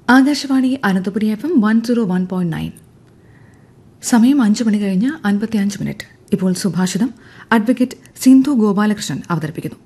Akashvani Ananthapuri F M one zero one point nine സമയം അഞ്ച് മണി കഴിഞ്ഞ് അൻപത്തിയഞ്ച് മിനിറ്റ് ഇപ്പോൾ സുഭാഷിതം അഡ്വക്കേറ്റ് സിന്ധു ഗോപാലകൃഷ്ണൻ അവതരിപ്പിക്കുന്നു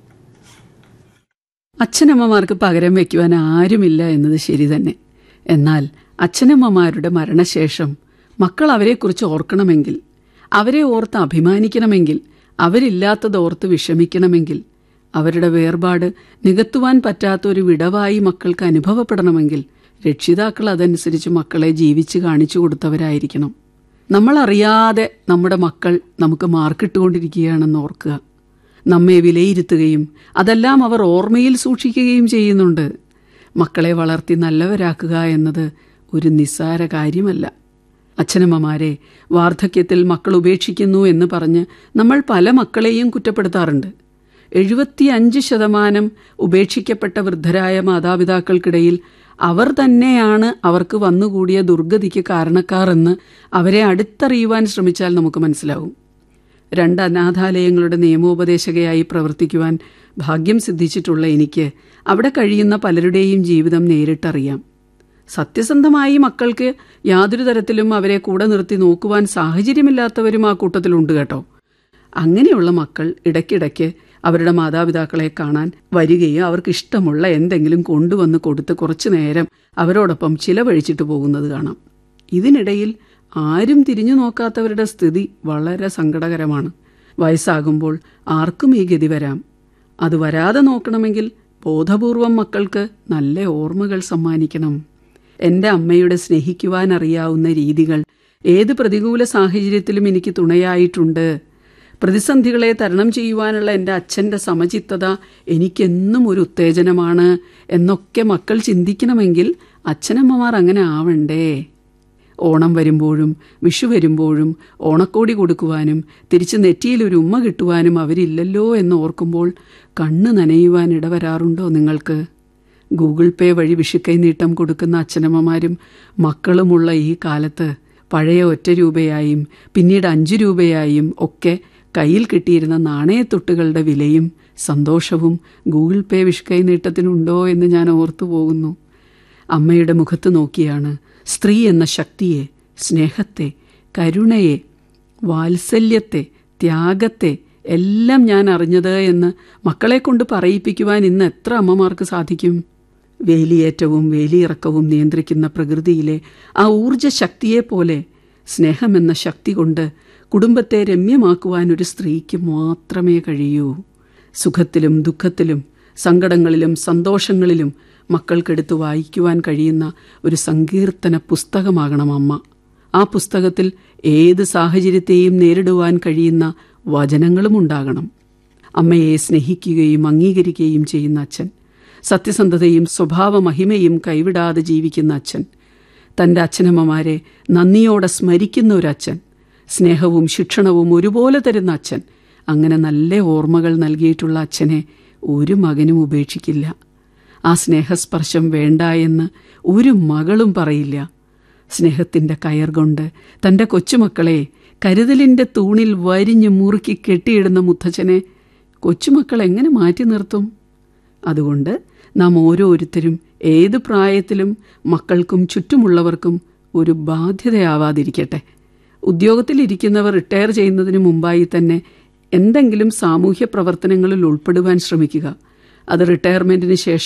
അച്ഛനമ്മമാർക്ക് പകരം വയ്ക്കുവാൻ ആരുമില്ല എന്നത് ശരി തന്നെ എന്നാൽ അച്ഛനമ്മമാരുടെ മരണശേഷം മക്കൾ അവരെക്കുറിച്ച് ഓർക്കണമെങ്കിൽ അവരെ ഓർത്ത് അഭിമാനിക്കണമെങ്കിൽ അവരില്ലാത്തത് ഓർത്ത് വിഷമിക്കണമെങ്കിൽ അവരുടെ വേർപാട് നികത്തുവാൻ പറ്റാത്ത ഒരു വിടവായി മക്കൾക്ക് അനുഭവപ്പെടണമെങ്കിൽ രക്ഷിതാക്കൾ അതനുസരിച്ച് മക്കളെ ജീവിച്ച് കാണിച്ചു കൊടുത്തവരായിരിക്കണം നമ്മളറിയാതെ നമ്മുടെ മക്കൾ നമുക്ക് മാർക്കിട്ടുകൊണ്ടിരിക്കുകയാണെന്ന് ഓർക്കുക നമ്മെ വിലയിരുത്തുകയും അതെല്ലാം അവർ ഓർമ്മയിൽ സൂക്ഷിക്കുകയും ചെയ്യുന്നുണ്ട് മക്കളെ വളർത്തി നല്ലവരാക്കുക എന്നത് ഒരു നിസ്സാര കാര്യമല്ല അച്ഛനമ്മമാരെ വാർദ്ധക്യത്തിൽ മക്കൾ ഉപേക്ഷിക്കുന്നു എന്ന് പറഞ്ഞ് നമ്മൾ പല മക്കളെയും കുറ്റപ്പെടുത്താറുണ്ട് എഴുപത്തിയഞ്ച് ശതമാനം ഉപേക്ഷിക്കപ്പെട്ട വൃദ്ധരായ മാതാപിതാക്കൾക്കിടയിൽ അവർ തന്നെയാണ് അവർക്ക് വന്നുകൂടിയ ദുർഗതിക്ക് കാരണക്കാർ എന്ന് അവരെ അടുത്തറിയുവാൻ ശ്രമിച്ചാൽ നമുക്ക് മനസ്സിലാവും രണ്ട് അനാഥാലയങ്ങളുടെ നിയമോപദേശകയായി പ്രവർത്തിക്കുവാൻ ഭാഗ്യം സിദ്ധിച്ചിട്ടുള്ള എനിക്ക് അവിടെ കഴിയുന്ന പലരുടെയും ജീവിതം നേരിട്ടറിയാം സത്യസന്ധമായി മക്കൾക്ക് യാതൊരു തരത്തിലും അവരെ കൂടെ നിർത്തി നോക്കുവാൻ സാഹചര്യമില്ലാത്തവരും ആ കൂട്ടത്തിലുണ്ട് കേട്ടോ അങ്ങനെയുള്ള മക്കൾ ഇടയ്ക്കിടയ്ക്ക് അവരുടെ മാതാപിതാക്കളെ കാണാൻ വരികയും അവർക്ക് ഇഷ്ടമുള്ള എന്തെങ്കിലും കൊണ്ടുവന്ന് കൊടുത്ത് കുറച്ചു നേരം അവരോടൊപ്പം ചിലവഴിച്ചിട്ട് പോകുന്നത് കാണാം ഇതിനിടയിൽ ആരും തിരിഞ്ഞു നോക്കാത്തവരുടെ സ്ഥിതി വളരെ സങ്കടകരമാണ് വയസ്സാകുമ്പോൾ ആർക്കും ഈ ഗതി വരാം അത് വരാതെ നോക്കണമെങ്കിൽ ബോധപൂർവം മക്കൾക്ക് നല്ല ഓർമ്മകൾ സമ്മാനിക്കണം എൻ്റെ അമ്മയുടെ സ്നേഹിക്കുവാൻ അറിയാവുന്ന രീതികൾ ഏത് പ്രതികൂല സാഹചര്യത്തിലും എനിക്ക് തുണയായിട്ടുണ്ട് പ്രതിസന്ധികളെ തരണം ചെയ്യുവാനുള്ള എൻ്റെ അച്ഛൻ്റെ സമചിത്തത എനിക്കെന്നും ഒരു ഉത്തേജനമാണ് എന്നൊക്കെ മക്കൾ ചിന്തിക്കണമെങ്കിൽ അച്ഛനമ്മമാർ അങ്ങനെ ആവണ്ടേ ഓണം വരുമ്പോഴും വിഷു വരുമ്പോഴും ഓണക്കോടി കൊടുക്കുവാനും തിരിച്ച് നെറ്റിയിൽ ഒരു ഉമ്മ കിട്ടുവാനും അവരില്ലല്ലോ എന്ന് ഓർക്കുമ്പോൾ കണ്ണ് നനയുവാൻ ഇടവരാറുണ്ടോ നിങ്ങൾക്ക് ഗൂഗിൾ പേ വഴി വിഷുക്കൈ നീട്ടം കൊടുക്കുന്ന അച്ഛനമ്മമാരും മക്കളുമുള്ള ഈ കാലത്ത് പഴയ ഒറ്റ രൂപയായും പിന്നീട് അഞ്ചു രൂപയായും ഒക്കെ കയ്യിൽ കിട്ടിയിരുന്ന നാണയത്തൊട്ടുകളുടെ വിലയും സന്തോഷവും ഗൂഗിൾ പേ വിഷുക്കൈ നീട്ടത്തിനുണ്ടോ എന്ന് ഞാൻ ഓർത്തു പോകുന്നു അമ്മയുടെ മുഖത്ത് നോക്കിയാണ് സ്ത്രീ എന്ന ശക്തിയെ സ്നേഹത്തെ കരുണയെ വാത്സല്യത്തെ ത്യാഗത്തെ എല്ലാം ഞാൻ അറിഞ്ഞത് എന്ന് മക്കളെ കൊണ്ട് പറയിപ്പിക്കുവാൻ ഇന്ന് എത്ര അമ്മമാർക്ക് സാധിക്കും വേലിയേറ്റവും വേലിയിറക്കവും നിയന്ത്രിക്കുന്ന പ്രകൃതിയിലെ ആ ഊർജ ശക്തിയെപ്പോലെ സ്നേഹമെന്ന ശക്തി കൊണ്ട് കുടുംബത്തെ രമ്യമാക്കുവാൻ ഒരു സ്ത്രീക്ക് മാത്രമേ കഴിയൂ സുഖത്തിലും ദുഃഖത്തിലും സങ്കടങ്ങളിലും സന്തോഷങ്ങളിലും മക്കൾക്കെടുത്ത് വായിക്കുവാൻ കഴിയുന്ന ഒരു സങ്കീർത്തന പുസ്തകമാകണം അമ്മ ആ പുസ്തകത്തിൽ ഏത് സാഹചര്യത്തെയും നേരിടുവാൻ കഴിയുന്ന വചനങ്ങളും ഉണ്ടാകണം അമ്മയെ സ്നേഹിക്കുകയും അംഗീകരിക്കുകയും ചെയ്യുന്ന അച്ഛൻ സത്യസന്ധതയും സ്വഭാവ മഹിമയും കൈവിടാതെ ജീവിക്കുന്ന അച്ഛൻ തൻ്റെ അച്ഛനമ്മമാരെ നന്ദിയോടെ സ്മരിക്കുന്ന ഒരു അച്ഛൻ സ്നേഹവും ശിക്ഷണവും ഒരുപോലെ തരുന്ന അച്ഛൻ അങ്ങനെ നല്ല ഓർമ്മകൾ നൽകിയിട്ടുള്ള അച്ഛനെ ഒരു മകനും ഉപേക്ഷിക്കില്ല ആ സ്നേഹസ്പർശം വേണ്ട എന്ന് ഒരു മകളും പറയില്ല സ്നേഹത്തിൻ്റെ കയർ കൊണ്ട് തൻ്റെ കൊച്ചുമക്കളെ കരുതലിൻ്റെ തൂണിൽ വരിഞ്ഞ് മുറുക്കി കെട്ടിയിടുന്ന മുത്തച്ഛനെ കൊച്ചുമക്കൾ എങ്ങനെ മാറ്റി നിർത്തും അതുകൊണ്ട് നാം ഓരോരുത്തരും ഏത് പ്രായത്തിലും മക്കൾക്കും ചുറ്റുമുള്ളവർക്കും ഒരു ബാധ്യതയാവാതിരിക്കട്ടെ ഉദ്യോഗത്തിലിരിക്കുന്നവർ റിട്ടയർ ചെയ്യുന്നതിന് മുമ്പായി തന്നെ എന്തെങ്കിലും സാമൂഹ്യ പ്രവർത്തനങ്ങളിൽ ഉൾപ്പെടുവാൻ ശ്രമിക്കുക അത് റിട്ടയർമെൻറ്റിന് ശേഷം